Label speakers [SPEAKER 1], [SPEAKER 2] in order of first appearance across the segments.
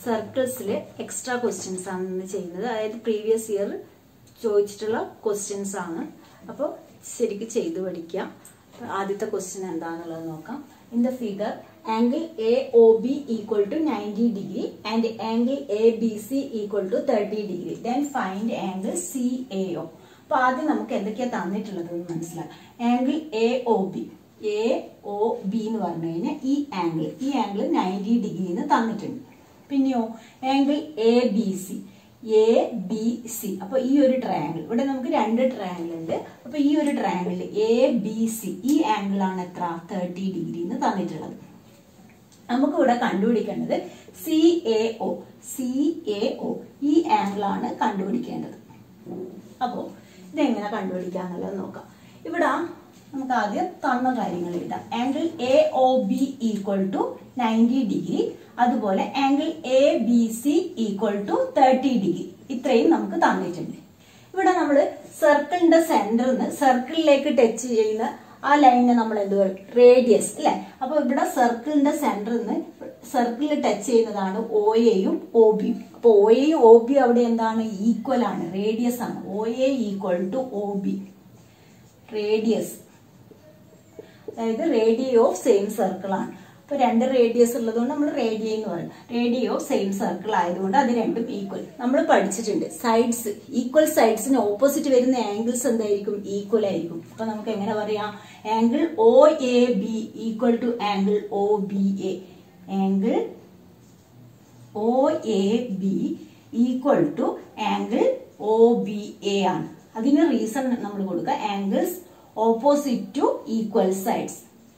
[SPEAKER 1] സർക്കിൾസിൽ extra questions ആണ് ഇന്ന് ചെയ്യുന്നത് അതായത് പ്രീവിയസ് ഇയർ ചോദിച്ചിട്ടുള്ള ക്വസ്റ്റ്യൻസ് ആണ് അപ്പോൾ ശരിക്കും ചെയ്തു പഠിക്കാം ആദ്യത്തെ ക്വസ്റ്റ്യൻ എന്താണെന്നുള്ളത് നോക്കാം in the figure angle A O B equal to ninety degree and angle A B C equal to thirty degree then find angle C A O അപ്പൊ ആദ്യം നമുക്ക് എന്തൊക്കെയാ തന്നിട്ടുള്ളത് എന്ന് മനസ്സിലാക്കാം angle A O B A O B എന്ന് പറഞ്ഞു കഴിഞ്ഞാൽ ഈ ആംഗിൾ ഈ ആംഗിൾ നയൻറ്റി ഡിഗ്രി എന്ന് തന്നിട്ടുണ്ട് പിന്നെയോ angle A B C A B C അപ്പൊ ഈ ഒരു ട്രയാങ്കിൾ ഇവിടെ നമുക്ക് രണ്ട് ട്രയാങ്കിൾ ഉണ്ട് അപ്പൊ ഈ ഒരു ട്രയാങ്കിൾ എ ബി സി ഈ ആംഗിൾ ആണ് എത്ര തേർട്ടി ഡിഗ്രി എന്ന് തന്നിട്ടുള്ളത് നമുക്ക് ഇവിടെ കണ്ടുപിടിക്കേണ്ടത് C A O C A O ഈ ആംഗിൾ ആണ് കണ്ടുപിടിക്കേണ്ടത് അപ്പോ ഇതെങ്ങനെ കണ്ടുപിടിക്കാന്നുള്ളത് നോക്കാം ഇവിടെ നമുക്ക് ആദ്യം തന്ന കാര്യങ്ങൾ എഴുതാം angle A O B equal to ninety degree അതുപോലെ angle A B C equal to thirty degree ഇത്രയും നമുക്ക് തന്നിട്ടുണ്ട് ഇവിടെ നമ്മൾ സർക്കിളിന്റെ സെന്ററിൽ നിന്ന് സർക്കിളിലേക്ക് ടച്ച് ചെയ്യുന്ന ആ ലൈനിനെ നമ്മൾ എന്ത് പറയും റേഡിയസ് അല്ലെ അപ്പൊ ഇവിടെ സർക്കിളിന്റെ സെന്ററിൽ നിന്ന് സർക്കിളിൽ ടച്ച് ചെയ്യുന്നതാണ് ഒ എയും ഒ ബിയും അപ്പൊ ഒ എയും ഒ ബി അവിടെ എന്താണ് ഈക്വൽ ആണ് റേഡിയസ് ആണ് O A equal to O B radius അതായത് റേഡിയോ ഓഫ് സെയിം സർക്കിൾ ആണ് അപ്പൊ രണ്ട് റേഡിയസ് ഉള്ളതുകൊണ്ട് നമ്മൾ റേഡിയ എന്ന് പറയും റേഡിയോ ഓഫ് സെയിം സർക്കിൾ ആയതുകൊണ്ട് അത് രണ്ടും ഈക്വൽ നമ്മൾ പഠിച്ചിട്ടുണ്ട് സൈഡ്സ് ഈക്വൽ സൈഡ്സിന് ഓപ്പോസിറ്റ് വരുന്ന ആംഗിൾസ് എന്തായിരിക്കും ഈക്വൽ ആയിരിക്കും അപ്പൊ നമുക്ക് എങ്ങനെ പറയാം angle O A B equal to angle O B A angle O A B equal to angle O B A ആണ് അതിന് റീസൺ നമ്മൾ കൊടുക്കുക angles opposite to equal sides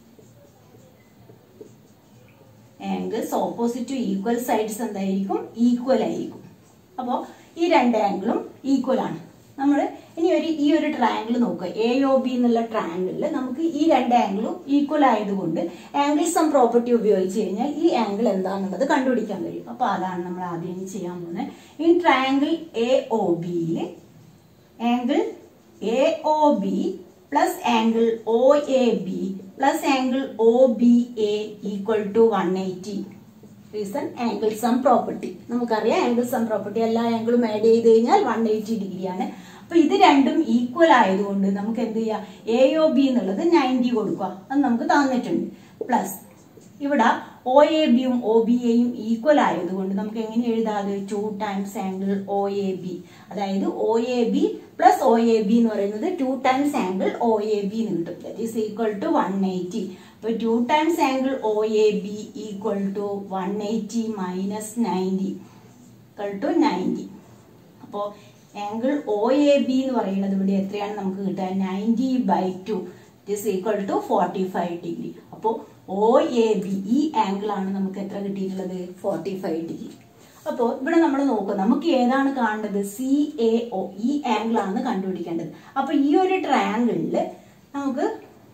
[SPEAKER 1] angles opposite to equal sides എന്തായിരിക്കും equal ആയിരിക്കും അപ്പോൾ ഈ രണ്ട് ആംഗിളും ഈക്വൽ ആണ് നമ്മൾ ഇനി ഒരു ഈ ഒരു ട്രയാങ്കിൾ നോക്കുക എ ഒ ബി എന്നുള്ള ട്രയാങ്കിളിൽ നമുക്ക് ഈ രണ്ട് ആംഗിളും ഈക്വൽ ആയതുകൊണ്ട് ആംഗിൾ സം പ്രോപ്പർട്ടി ഉപയോഗിച്ച് കഴിഞ്ഞാൽ ഈ ആംഗിൾ എന്താണെന്നുള്ളത് കണ്ടുപിടിക്കാൻ കഴിയും അപ്പോൾ അതാണ് നമ്മൾ ആദ്യം ചെയ്യാൻ പോകുന്നത് ഈ ട്രയാങ്കിൾ എ ഒ ബിയിൽ angle A O B plus angle O A B plus angle O B A equal to one eighty reason angle sum property നമുക്കറിയാം ആംഗിൾ സം പ്രോപ്പർട്ടി എല്ലാ ആംഗിളും ആഡ് ചെയ്ത് കഴിഞ്ഞാൽ വൺ എയ്റ്റി ഡിഗ്രിയാണ് അപ്പൊ ഇത് രണ്ടും ഈക്വൽ ആയതുകൊണ്ട് നമുക്ക് എന്ത് ചെയ്യാം എ ഒ ബി എന്നുള്ളത് നയൻറ്റി കൊടുക്കുക അത് നമുക്ക് തന്നിട്ടുണ്ട് പ്ലസ് ഇവിടെ ഒ എ ബിയും ഒ ബി എയും ഈക്വൽ ആയതുകൊണ്ട് നമുക്ക് എങ്ങനെ എഴുതാം two times angle O A B അതായത് O A B plus O A B എന്ന് പറയുന്നത് two times angle O A B എന്ന് കിട്ടും that is equal to one eighty അപ്പൊ two times angle O A B equal to one eighty minus ninety equal to ninety അപ്പോൾ angle O A B എന്ന് പറയുന്നത് ഇവിടെ എത്രയാണ് നമുക്ക് കിട്ടുക ninety by two it equal to forty five degree അപ്പോൾ O A B ഈ angle ആണ് നമുക്ക് എത്ര കിട്ടിയിട്ടുള്ളത് ഫോർട്ടി ഫൈവ് ഡിഗ്രി അപ്പോൾ ഇവിടെ നമ്മൾ നോക്കുക നമുക്ക് ഏതാണ് കാണേണ്ടത് സി എ ഒ ഈ ആംഗിൾ ആണ് കണ്ടുപിടിക്കേണ്ടത് അപ്പൊ ഈ ഒരു ട്രയാങ്കിളിൽ നമുക്ക്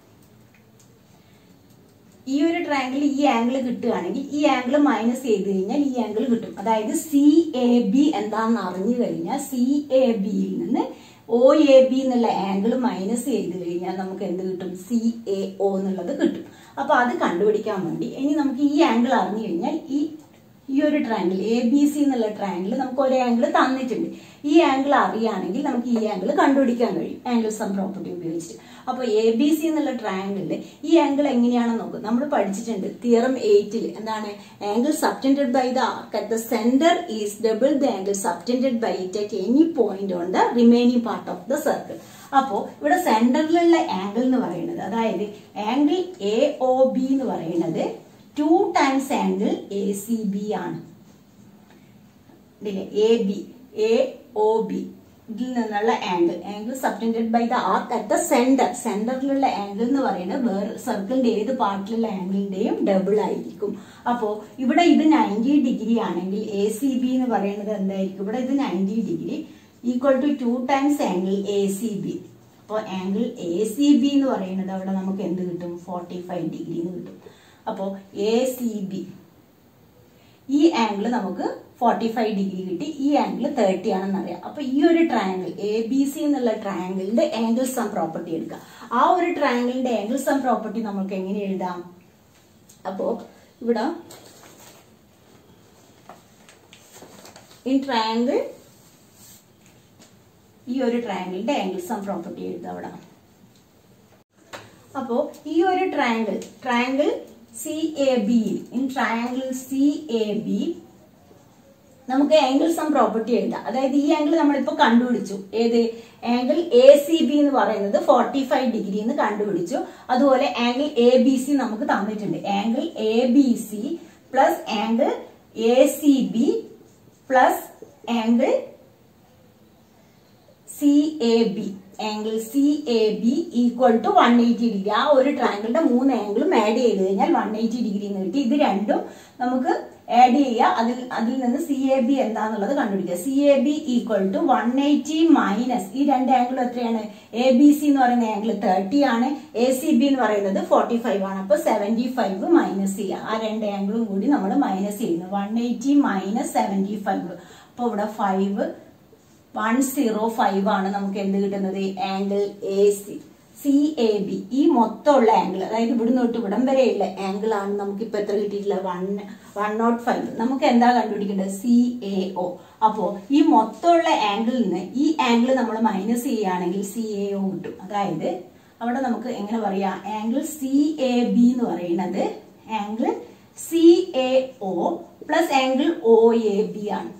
[SPEAKER 1] ഈ ഒരു ട്രയാങ്കിൾ ഈ ആംഗിൾ കിട്ടുകയാണെങ്കിൽ ഈ ആംഗിൾ മൈനസ് ചെയ്ത് കഴിഞ്ഞാൽ ഈ ആംഗിൾ കിട്ടും അതായത് സി എ ബി എന്താണെന്ന് അറിഞ്ഞു കഴിഞ്ഞാൽ സി എ ബിയിൽ നിന്ന് ഒ എ ബി എന്നുള്ള ആംഗിൾ മൈനസ് ചെയ്ത് കഴിഞ്ഞാൽ നമുക്ക് എന്ത് കിട്ടും സി എ ഒ എന്നുള്ളത് കിട്ടും അപ്പൊ അത് കണ്ടുപിടിക്കാൻ വേണ്ടി ഇനി നമുക്ക് ഈ ആംഗിൾ അറിഞ്ഞു കഴിഞ്ഞാൽ ഈ ഈ ഒരു ട്രയാങ്കിൾ എ ബി സി എന്നുള്ള ട്രയാങ്കിൾ നമുക്ക് ഒരു ആംഗിൾ തന്നിട്ടുണ്ട് ഈ ആംഗിൾ അറിയുകയാണെങ്കിൽ നമുക്ക് ഈ ആംഗിൾ കണ്ടുപിടിക്കാൻ കഴിയും ആംഗിൾ സം പ്രോപ്പർട്ടി ഉപയോഗിച്ചിട്ട് അപ്പോൾ എ ബി സി എന്നുള്ള ട്രയാങ്കിളിൽ ഈ ആംഗിൾ എങ്ങനെയാണെന്ന് നോക്കുക നമ്മൾ പഠിച്ചിട്ടുണ്ട് തിയറം എയ്റ്റിൽ എന്താണ് angle subtended by the arc at the centre is double the angle subtended by it at any point on the remaining part of the circle അപ്പോൾ ഇവിടെ സെന്ററിലുള്ള ആംഗിൾ എന്ന് പറയുന്നത് അതായത് ആംഗിൾ എ ഒ ബി എന്ന് പറയുന്നത് two times angle A C B ആണ് A B A O B ഇതിൽ നിന്നുള്ള angle angle subtended by the arc at the centre സെന്ററിലുള്ള ആംഗിൾ എന്ന് പറയുന്നത് വേറെ സർക്കിളിന്റെ ഏത് പാർട്ടിലുള്ള ആംഗിളിന്റെയും ഡബിൾ ആയിരിക്കും അപ്പോൾ ഇവിടെ ഇത് നയൻറ്റി ഡിഗ്രി ആണെങ്കിൽ എ സി ബി എന്ന് പറയുന്നത് എന്തായിരിക്കും ഇവിടെ ഇത് ninety degree equal to two times angle A C B അപ്പോൾ ആംഗിൾ എ സി ബി എന്ന് പറയുന്നത് അവിടെ നമുക്ക് എന്ത് കിട്ടും ഫോർട്ടി ഫൈവ് ഡിഗ്രി എന്ന് കിട്ടും അപ്പോൾ എ സി ബി ഈ ആംഗിൾ നമുക്ക് ഫോർട്ടി ഫൈവ് ഡിഗ്രി കിട്ടി ഈ ആംഗിൾ തേർട്ടി ആണെന്ന് അറിയാം അപ്പൊ ഈ ഒരു ട്രയാങ്കിൾ എ ബി സി എന്നുള്ള ട്രയാങ്കിളിന്റെ ആംഗിൾ സം പ്രോപ്പർട്ടി എടുക്കുക ആ ഒരു ട്രയാങ്കിളിന്റെ ആംഗിൾ സം പ്രോപ്പർട്ടി നമുക്ക് എങ്ങനെ എഴുതാം അപ്പോ ഇവിടെ ഇൻ ട്രയാങ്കിൾ ഈ ഒരു ട്രയാങ്കിളിന്റെ ആംഗിൾ സം പ്രോപ്പർട്ടി എഴുതുക അവിടെ അപ്പോ ഈ ഒരു ട്രയാങ്കിൾ ട്രയാങ്കിൾ സി എ ബിയിൽ in triangle C A B നമുക്ക് ആംഗിൾ സം പ്രോപ്പർട്ടി എഴുതാം അതായത് ഈ ആംഗിൾ നമ്മളിപ്പോ കണ്ടുപിടിച്ചു ഏത് ആംഗിൾ എ സി ബി എന്ന് പറയുന്നത് ഫോർട്ടി ഫൈവ് ഡിഗ്രി എന്ന് കണ്ടുപിടിച്ചു അതുപോലെ ആംഗിൾ എ ബി സി നമുക്ക് തന്നിട്ടുണ്ട് angle A B C plus angle A C B plus angle C A B angle C A B equal to one eighty degree ആ ഒരു ട്രാങ്കിളിന്റെ മൂന്ന് ആംഗിളും ആഡ് ചെയ്ത് കഴിഞ്ഞാൽ വൺ എയ്റ്റി ഡിഗ്രി എന്ന് കിട്ടി ഇത് രണ്ടും നമുക്ക് ആഡ് ചെയ്യുക അതിൽ അതിൽ നിന്ന് സി എ ബി എന്താന്നുള്ളത് കണ്ടുപിടിക്കുക C A B equal to one eighty minus ഈ രണ്ട് ആംഗിളും എത്രയാണ് എ ബി സി എന്ന് പറയുന്ന ആംഗിൾ തേർട്ടി ആണ് എ സി ബി എന്ന് പറയുന്നത് ഫോർട്ടി ഫൈവ് ആണ് അപ്പൊ സെവന്റി ഫൈവ് മൈനസ് ചെയ്യുക ആ രണ്ട് ആംഗിളും കൂടി നമ്മൾ മൈനസ് ചെയ്യുന്നു one eighty minus seventy five അപ്പൊ ഇവിടെ ഫൈവ് വൺ സീറോ ഫൈവ് ആണ് നമുക്ക് എന്ത് കിട്ടുന്നത് angle A C C A B ഈ മൊത്തമുള്ള ആംഗിൾ അതായത് ഇവിടുന്ന് തൊട്ട് ഇവിടം വരെയുള്ള ആംഗിൾ ആണ് നമുക്ക് ഇപ്പൊ എത്ര കിട്ടിയിട്ടുള്ളത് വൺ വൺ നോട്ട് ഫൈവ് നമുക്ക് എന്താ കണ്ടുപിടിക്കേണ്ടത് സി എ ഒ അപ്പോ ഈ മൊത്തമുള്ള ആംഗിളിൽ നിന്ന് ഈ ആംഗിൾ നമ്മൾ മൈനസ് ചെയ്യുകയാണെങ്കിൽ സി എ ഒ കിട്ടും അതായത് അവിടെ നമുക്ക് എങ്ങനെ പറയാം ആംഗിൾ സി എ ബി എന്ന് പറയുന്നത് angle C A O plus angle O A B ആണ്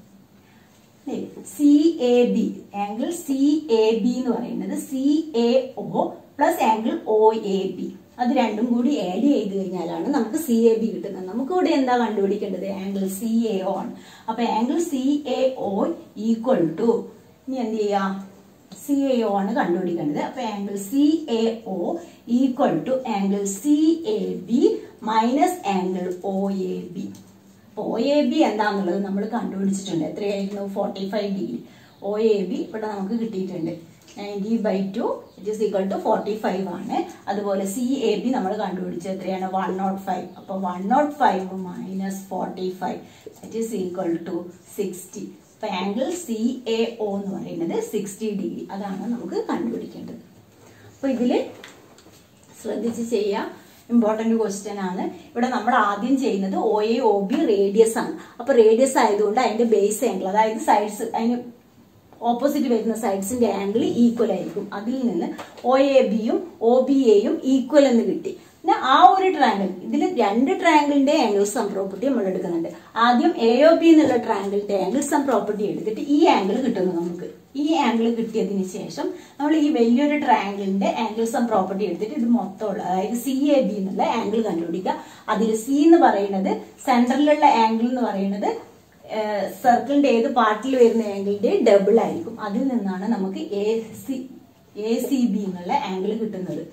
[SPEAKER 1] C A B angle C A B എന്ന് പറയുന്നത് C A O plus angle O A B അത് രണ്ടും കൂടി ആഡ് ചെയ്ത് കഴിഞ്ഞാലാണ് നമുക്ക് സി എ ബി കിട്ടുന്നത് നമുക്ക് ഇവിടെ എന്താ കണ്ടുപിടിക്കേണ്ടത് ആംഗിൾ സി എ ഒ ആണ് അപ്പൊ angle C A O equal to ഇനി എന്ത് ചെയ്യാം സി എ ഒ ആണ് കണ്ടുപിടിക്കേണ്ടത് അപ്പൊ angle C A O equal to angle C A B minus angle O A B O A B എന്താന്നുള്ളത് നമ്മൾ കണ്ടുപിടിച്ചിട്ടുണ്ട് എത്രയായിരുന്നു forty five degree O A B ഇവിടെ നമുക്ക് കിട്ടിയിട്ടുണ്ട് ninety by two it is equal to forty five ആണ് അതുപോലെ C A B നമ്മൾ കണ്ടുപിടിച്ചത് എത്രയാണ് വൺ നോട്ട് ഫൈവ് അപ്പൊ one nought five minus forty five it is equal to sixty അപ്പൊ ആംഗിൾ സി എ ഒ എന്ന് പറയുന്നത് സിക്സ്റ്റി ഡിഗ്രി അതാണ് നമുക്ക് കണ്ടുപിടിക്കേണ്ടത് അപ്പൊ ഇതില് ശ്രദ്ധിച്ച് ചെയ്യാം ഇമ്പോർട്ടന്റ് ക്വസ്റ്റ്യൻ ആണ് ഇവിടെ നമ്മൾ ആദ്യം ചെയ്യുന്നത് O A O B radius ആണ് അപ്പൊ റേഡിയസ് ആയതുകൊണ്ട് അതിന്റെ ബേസ് ആംഗിൾ അതായത് സൈഡ്സ് അതിന് ഓപ്പോസിറ്റ് വരുന്ന സൈഡ്സിന്റെ ആംഗിൾ ഈക്വൽ ആയിരിക്കും അതിൽ നിന്ന് ഒ എ ബിയും ഒ ബി എയും ഈക്വൽ എന്ന് കിട്ടി പിന്നെ ആ ഒരു ട്രയാങ്കിൾ ഇതിൽ രണ്ട് ട്രയാങ്കിളിന്റെ ആംഗിൾ സം പ്രോപ്പർട്ടി നമ്മൾ എടുക്കുന്നുണ്ട് ആദ്യം എ ഒ ബി എന്നുള്ള ട്രയാങ്കിളിന്റെ ആംഗിൾ സം പ്രോപ്പർട്ടി എടുത്തിട്ട് ഈ ആംഗിൾ കിട്ടുന്നു നമുക്ക് ഈ ആംഗിൾ കിട്ടിയതിന് ശേഷം നമ്മൾ ഈ വലിയൊരു ട്രയാങ്കിളിന്റെ ആംഗിൾ സം പ്രോപ്പർട്ടി എടുത്തിട്ട് ഇത് മൊത്തമുള്ള അതായത് സി എ ബി എന്നുള്ള ആംഗിൾ കണ്ടുപിടിക്കുക അതിൽ സി എന്ന് പറയുന്നത് സെന്ററിലുള്ള ആംഗിൾ എന്ന് പറയുന്നത് സർക്കിളിന്റെ ഏത് പാർട്ടിൽ വരുന്ന ആംഗിളിന്റെ ഡബിൾ ആയിരിക്കും അതിൽ നിന്നാണ് നമുക്ക് A C A C B എന്നുള്ള ആംഗിൾ കിട്ടുന്നത്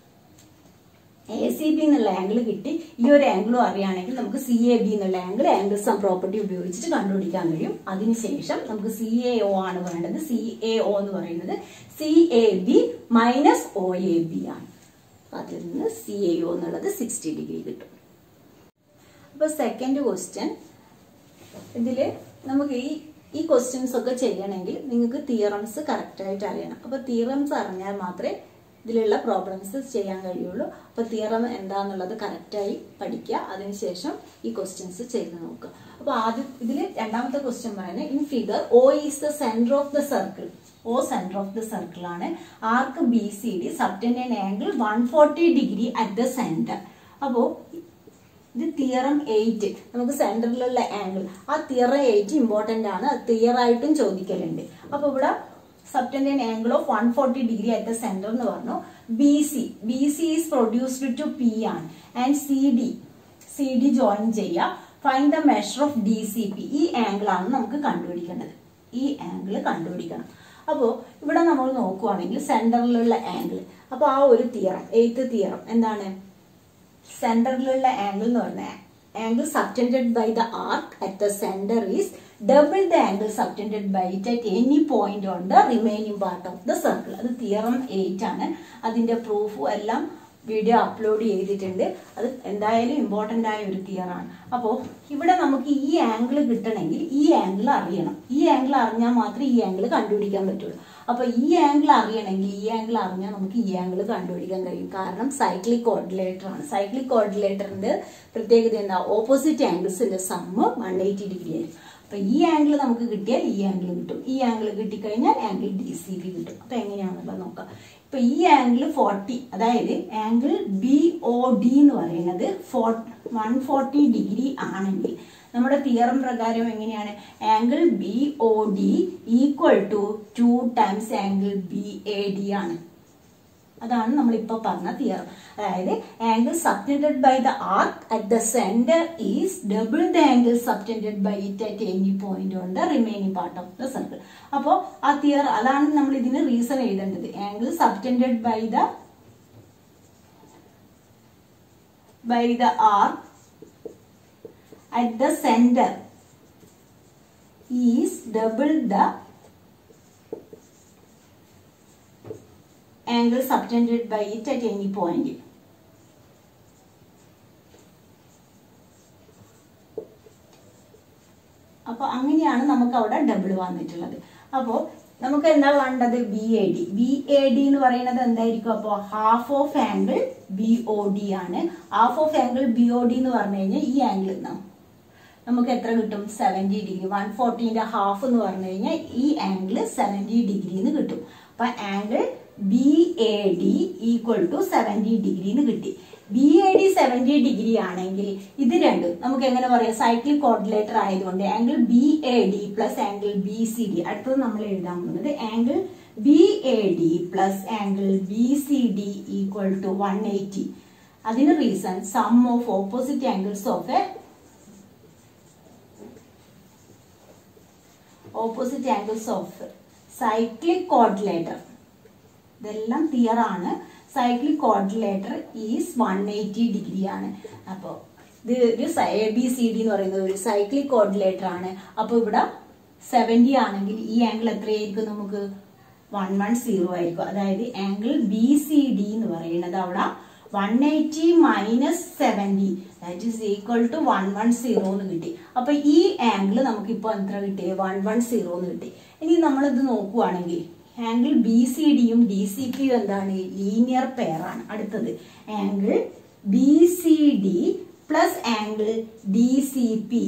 [SPEAKER 1] എ സി ബി എന്നുള്ള ആംഗിൾ കിട്ടി ഈ ഒരു ആംഗിളും അറിയുകയാണെങ്കിൽ നമുക്ക് സി എ ബി എന്നുള്ള ആംഗിൾ ആംഗിൾ സം പ്രോപ്പർട്ടി ഉപയോഗിച്ചിട്ട് കണ്ടുപിടിക്കാൻ കഴിയും അതിനുശേഷം നമുക്ക് സി എ ഒ ആണ് വേണ്ടത് സി എ ഒ എന്ന് പറയുന്നത് C A B minus O A B ആണ് അതിൽ നിന്ന് സി എ ഒ എന്നുള്ളത് സിക്സ്റ്റി ഡിഗ്രി കിട്ടും അപ്പൊ സെക്കൻഡ് ക്വസ്റ്റ്യൻ ഇതില് നമുക്ക് ഈ ഈ ക്വസ്റ്റ്യൻസ് ഒക്കെ ചെയ്യണമെങ്കിൽ നിങ്ങൾക്ക് തിയറംസ് കറക്റ്റ് ആയിട്ട് അറിയണം അപ്പൊ തിയറംസ് അറിഞ്ഞാൽ മാത്രമേ ഇതിലുള്ള പ്രോബ്ലംസ് ചെയ്യാൻ കഴിയുള്ളൂ അപ്പൊ തിയറം എന്താന്നുള്ളത് കറക്റ്റായി പഠിക്കുക അതിനുശേഷം ഈ ക്വസ്റ്റ്യൻസ് ചെയ്ത് നോക്കുക അപ്പൊ ആദ്യം ഇതിൽ രണ്ടാമത്തെ ക്വസ്റ്റ്യൻ പറയുന്നത് in figure O is the centre of the circle O centre of the circle ആണ് arc B C D subtend angle one forty degree at the centre അപ്പോ ഇത് തിയറം എയ്റ്റ് നമുക്ക് സെന്ററിലുള്ള ആംഗിൾ ആ തിയറം എയ്റ്റ് ഇമ്പോർട്ടന്റ് ആണ് അത് theory ആയിട്ടും ചോദിക്കലുണ്ട് അപ്പൊ ഇവിടെ subtended angle of one forty degree at the centre എന്ന് പറഞ്ഞു B C B C is produced to P ആണ് and C D C D join ചെയ്യുക find the measure of D C P ഈ angle ആണ് നമുക്ക് കണ്ടുപിടിക്കേണ്ടത് ഈ angle കണ്ടുപിടിക്കണം അപ്പോൾ ഇവിടെ നമ്മൾ നോക്കുവാണെങ്കിൽ സെന്ററിലുള്ള ആംഗിൾ അപ്പോൾ ആ ഒരു തിയറം എയ്ത്ത് തിയറം എന്താണ് സെന്ററിലുള്ള ആംഗിൾ എന്ന് പറഞ്ഞാൽ angle subtended by the arc at the centre is double the angle subtended by it at any point on the remaining part of the circle അത് തിയറം എയ്റ്റ് ആണ് അതിന്റെ പ്രൂഫും എല്ലാം video upload ചെയ്തിട്ടുണ്ട് അത് എന്തായാലും ഇമ്പോർട്ടൻ്റ് ആയ ഒരു തിയറാണ് അപ്പോൾ ഇവിടെ നമുക്ക് ഈ ആംഗിൾ കിട്ടണമെങ്കിൽ ഈ ആംഗിൾ അറിയണം ഈ ആംഗിൾ അറിഞ്ഞാൽ മാത്രമേ ഈ ആംഗിൾ കണ്ടുപിടിക്കാൻ പറ്റുള്ളൂ അപ്പൊ ഈ ആംഗിൾ അറിയണമെങ്കിൽ ഈ ആംഗിൾ അറിഞ്ഞാൽ നമുക്ക് ഈ ആംഗിൾ കണ്ടുപിടിക്കാൻ കഴിയും കാരണം സൈക്ലിക് കോർഡിലേറ്റർ ആണ് സൈക്ലിക് കോർഡിലേറ്ററിന്റെ പ്രത്യേകത എന്താ ഓപ്പോസിറ്റ് ആംഗിൾസിന്റെ സമ്മ് വൺ എയ്റ്റി ഡിഗ്രി ആയിരിക്കും അപ്പൊ ഈ ആംഗിൾ നമുക്ക് കിട്ടിയാൽ ഈ ആംഗിൾ കിട്ടും ഈ ആംഗിൾ കിട്ടിക്കഴിഞ്ഞാൽ ആംഗിൾ ഡി സി ബി കിട്ടും അപ്പൊ എങ്ങനെയാണെന്നുള്ളത് നോക്കാം ഇപ്പൊ ഈ ആംഗിൾ ഫോർട്ടി അതായത് ആംഗിൾ ബി ഒ ഡി എന്ന് പറയുന്നത് ഫോർ വൺ ഫോർട്ടി ഡിഗ്രി ആണെങ്കിൽ നമ്മുടെ തിയറം പ്രകാരം എങ്ങനെയാണ് angle B O D equal to two times angle B A D ആണ് അതാണ് നമ്മൾ ഇപ്പൊ പറഞ്ഞ തിയറം അതായത് angle subtended by the arc at the centre is double the angle subtended by it at any point on the remaining part of the circle അപ്പോൾ ആ theory അതാണ് നമ്മൾ ഇതിന് റീസൺ എഴുതേണ്ടത് angle subtended by the by the arc at the center is double the angle subtended by it at any point. അപ്പൊ അങ്ങനെയാണ് നമുക്ക് അവിടെ ഡബിൾ വന്നിട്ടുള്ളത് അപ്പോൾ നമുക്ക് എന്താ വേണ്ടത് B A D B A D എന്ന് പറയുന്നത് എന്തായിരിക്കും അപ്പോൾ half of angle B O D ആണ് half of angle B O D എന്ന് പറഞ്ഞു കഴിഞ്ഞാൽ ഈ ആംഗിൾ നമുക്ക് എത്ര കിട്ടും സെവൻറ്റി ഡിഗ്രി വൺ ഫോർട്ടീൻ്റെ ഹാഫ് എന്ന് പറഞ്ഞു കഴിഞ്ഞാൽ ഈ ആംഗിൾ സെവൻറ്റി ഡിഗ്രി എന്ന് കിട്ടും അപ്പൊ angle B A D equal to seventy degree എന്ന് കിട്ടി B A D seventy degree ആണെങ്കിൽ ഇത് രണ്ടും നമുക്ക് എങ്ങനെ പറയാം സൈക്ലിക് കോർഡിലേറ്റർ ആയതുകൊണ്ട് angle B A D plus angle B C D അടുത്തത് നമ്മൾ എഴുതാൻ പോകുന്നത് angle B A D plus angle B C D equal to one eighty അതിന് reason sum of opposite angles of a opposite angles of cyclic quadrilateral ഇതെല്ലാം theory ആണ് cyclic quadrilateral is one eighty degree ആണ് അപ്പോൾ ഇത് ഒരു A B C D എന്ന് പറയുന്നത് ഒരു സൈക്ലിക് കോർഡിലേറ്റർ ആണ് അപ്പോൾ ഇവിടെ സെവൻറ്റി ആണെങ്കിൽ ഈ ആംഗിൾ എത്രയായിരിക്കും നമുക്ക് വൺ വൺ സീറോ ആയിരിക്കും അതായത് ആംഗിൾ ബി സി ഡി എന്ന് പറയുന്നത് അവിടെ one eighty minus seventy that is equal to one one zero എന്ന് കിട്ടി അപ്പൊ ഈ ആംഗിൾ നമുക്ക് ഇപ്പോൾ എത്ര കിട്ടി വൺ വൺ സീറോ എന്ന് കിട്ടി ഇനി നമ്മളിത് നോക്കുവാണെങ്കിൽ ആംഗിൾ ബി സി ഡിയും ഡി സി പിയും എന്താണ് ലീനിയർ പെയർ ആണ് അടുത്തത് angle B C D plus angle D C P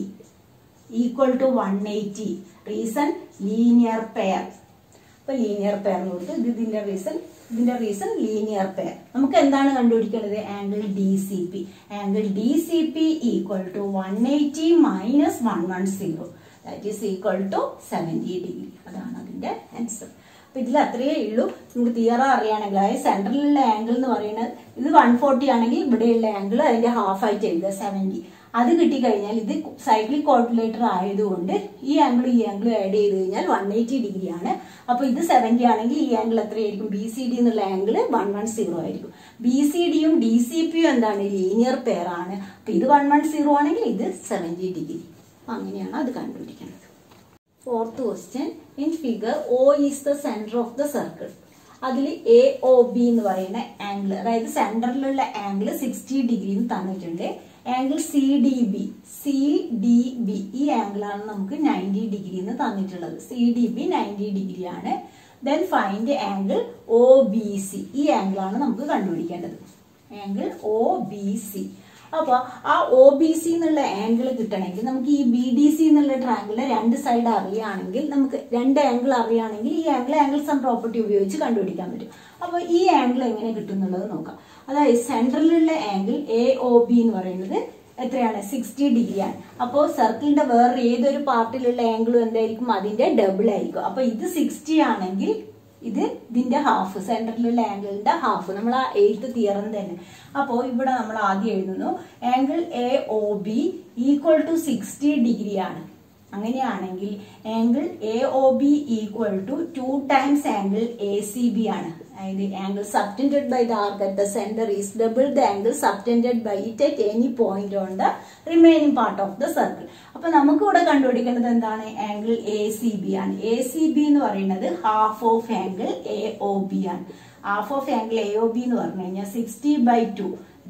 [SPEAKER 1] equal to one eighty reason linear pair അപ്പൊ ലീനിയർ പെയർ കൊടുത്ത് ഇത് ഇതിന്റെ റീസൺ ഇതിന്റെ റീസൺ ലീനിയർ പെയർ നമുക്ക് എന്താണ് കണ്ടുപിടിക്കേണ്ടത് angle D C P angle D C P equal to one eighty minus one one zero that is equal to seventy degree അതാണ് അതിന്റെ ആൻസർ അപ്പൊ ഇതിൽ അത്രയേ ഉള്ളൂ നമുക്ക് തിയറ അറിയാണെങ്കിൽ അതായത് സെൻട്രലിലുള്ള ആംഗിൾ എന്ന് പറയുന്നത് ഇത് വൺ ഫോർട്ടി ആണെങ്കിൽ ഇവിടെയുള്ള ആംഗിൾ അതിന്റെ ഹാഫ് ആയിട്ട് എഴുതുക സെവൻറ്റി അത് കിട്ടിക്കഴിഞ്ഞാൽ ഇത് സൈക്ലിക് കോർഡിലേറ്റർ ആയതുകൊണ്ട് ഈ ആംഗിൾ ഈ ആംഗിൾ ആഡ് ചെയ്ത് കഴിഞ്ഞാൽ വൺ എയ്റ്റി ഡിഗ്രി ആണ് അപ്പൊ ഇത് സെവൻറ്റി ആണെങ്കിൽ ഈ ആംഗിൾ എത്രയായിരിക്കും ബി സി ഡി എന്നുള്ള ആംഗിൾ വൺ വൺ സീറോ ആയിരിക്കും ബി സി ഡിയും ഡി സി പിയും എന്താണ് ലീനിയർ പെയർ ആണ് അപ്പൊ ഇത് വൺ വൺ സീറോ ആണെങ്കിൽ ഇത് സെവൻറ്റി ഡിഗ്രി അങ്ങനെയാണ് അത് കണ്ടുപിടിക്കുന്നത് fourth question in figure O is the centre of the circle അതിൽ എ ഒ ബി എന്ന് പറയുന്ന ആംഗിൾ അതായത് സെന്ററിലുള്ള ആംഗിൾ സിക്സ്റ്റി ഡിഗ്രി തന്നിട്ടുണ്ട് angle C D B C D B ഈ ആംഗിളാണ് നമുക്ക് നയൻറ്റി ഡിഗ്രി എന്ന് തന്നിട്ടുള്ളത് C D B ninety degree ആണ് then find angle O B C ഈ ആംഗിളാണ് നമുക്ക് കണ്ടുപിടിക്കേണ്ടത് ആംഗിൾ ഒ ബി സി അപ്പൊ ആ ഒ ബി സി എന്നുള്ള ആംഗിൾ കിട്ടണമെങ്കിൽ നമുക്ക് ഈ ബി ഡി സി എന്നുള്ള ട്രാങ്കിളിലെ രണ്ട് സൈഡ് അറിയുകയാണെങ്കിൽ നമുക്ക് രണ്ട് ആംഗിൾ അറിയുകയാണെങ്കിൽ ഈ ആംഗിൾ ആംഗിൾ സം പ്രോപ്പർട്ടി ഉപയോഗിച്ച് കണ്ടുപിടിക്കാൻ പറ്റും അപ്പൊ ഈ ആംഗിൾ എങ്ങനെ കിട്ടും എന്നുള്ളത് നോക്കാം അതായത് സെൻട്രലിലുള്ള ആംഗിൾ എ ഒ ബി എന്ന് പറയുന്നത് എത്രയാണ് സിക്സ്റ്റി ഡിഗ്രി ആണ് അപ്പോൾ സർക്കിളിന്റെ വേറെ ഏതൊരു പാർട്ടിലുള്ള ആംഗിളും എന്തായിരിക്കും അതിന്റെ ഡബിൾ ആയിരിക്കും അപ്പൊ ഇത് സിക്സ്റ്റി ആണെങ്കിൽ ഇത് ഇതിന്റെ ഹാഫ് സെന്ററിലുള്ള ആംഗിളിന്റെ ഹാഫ് നമ്മൾ ആ എയ്ത്ത് തിയറം തന്നെ അപ്പോൾ ഇവിടെ നമ്മൾ ആദ്യം എഴുതുന്നു angle A O B equal to sixty degree ആണ് അങ്ങനെയാണെങ്കിൽ angle A O B equal to two times angle A C B ആണ് അതായത് angle subtended by the arc at the centre is double the angle subtended by it at any point on the remaining part of the circle അപ്പൊ നമുക്ക് ഇവിടെ കണ്ടുപിടിക്കേണ്ടത് എന്താണ് angle A C B ആണ് A C B എന്ന് പറയുന്നത് half of angle A O B ആണ് half of angle A O B എന്ന് പറഞ്ഞു കഴിഞ്ഞാൽ sixty by two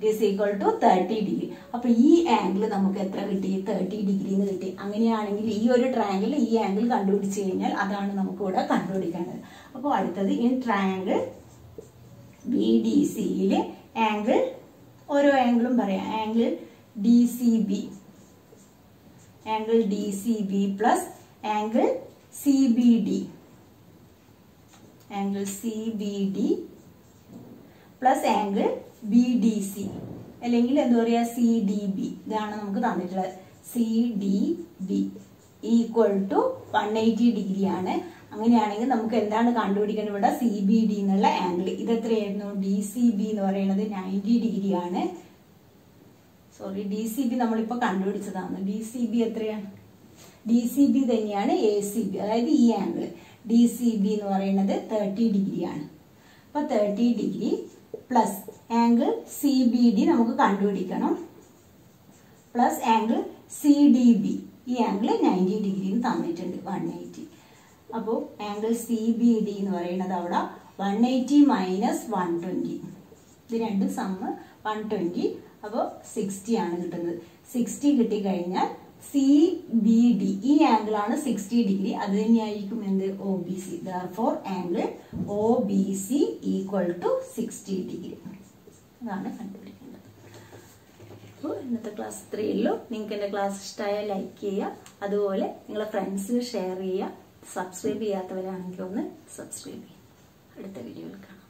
[SPEAKER 1] it is equal to thirty degree അപ്പൊ ഈ ആംഗിൾ നമുക്ക് എത്ര കിട്ടി തേർട്ടി ഡിഗ്രി എന്ന് കിട്ടി അങ്ങനെയാണെങ്കിൽ ഈ ഒരു ട്രയാങ്കിൾ ഈ ആംഗിൾ കണ്ടുപിടിച്ച് കഴിഞ്ഞാൽ അതാണ് നമുക്ക് ഇവിടെ കണ്ടുപിടിക്കേണ്ടത് അപ്പോൾ അടുത്തത് ഇൻ ട്രയാങ്കിൾ ബി ഡി സിയിൽ ആംഗിൾ ഓരോ ആംഗിളും പറയാം angle D C B angle D C B plus angle C B D angle C B D plus angle B D C അല്ലെങ്കിൽ എന്താ പറയുക സി ഡി ബി ഇതാണ് നമുക്ക് തന്നിട്ടുള്ളത് C D B equal to one eighty degree ആണ് അങ്ങനെയാണെങ്കിൽ നമുക്ക് എന്താണ് കണ്ടുപിടിക്കേണ്ടത് ഇവിടെ സി ബി ഡി എന്നുള്ള ആംഗിൾ ഇത് എത്രയായിരുന്നു ഡി സി ബി എന്ന് പറയുന്നത് നയൻറ്റി ഡിഗ്രി ആണ് സോറി ഡി സി ബി നമ്മളിപ്പോൾ കണ്ടുപിടിച്ചതാണ് ഡി സി ബി എത്രയാണ് ഡി സി ബി തന്നെയാണ് എ സി ബി അതായത് ഈ ആംഗിൾ ഡി സി ബി എന്ന് പറയുന്നത് തേർട്ടി ഡിഗ്രി ആണ് അപ്പൊ thirty degree plus angle C B D നമുക്ക് കണ്ടുപിടിക്കണം plus angle C D B ഈ ആംഗിൾ നയൻറ്റി ഡിഗ്രി തന്നിട്ടുണ്ട് വൺ എയ്റ്റി അപ്പോൾ ആംഗിൾ സി ബി ഡി എന്ന് പറയുന്നത് അവിടെ one eighty minus one twenty ഇത് രണ്ട് സമ്മ് വൺ ട്വൻറ്റി അപ്പോൾ സിക്സ്റ്റി ആണ് കിട്ടുന്നത് സിക്സ്റ്റി കിട്ടിക്കഴിഞ്ഞാൽ സി ബി ഡി ഈ ആംഗിൾ ആണ് സിക്സ്റ്റി ഡിഗ്രി അത് തന്നെയായിരിക്കും എന്ത് O B C for angle O B C equal to sixty degree അതാണ് കണ്ടുപിടിക്കേണ്ടത് അപ്പോൾ ഇന്നത്തെ ക്ലാസ് ഇത്രയേ ഉള്ളൂ നിങ്ങൾക്ക് എൻ്റെ ക്ലാസ് ഇഷ്ടമായാൽ ലൈക്ക് ചെയ്യുക അതുപോലെ നിങ്ങളെ ഫ്രണ്ട്സിന് ഷെയർ ചെയ്യുക സബ്സ്ക്രൈബ് ചെയ്യാത്തവരാണെങ്കിൽ ഒന്ന് സബ്സ്ക്രൈബ് ചെയ്യുക അടുത്ത വീഡിയോയിൽ കാണാം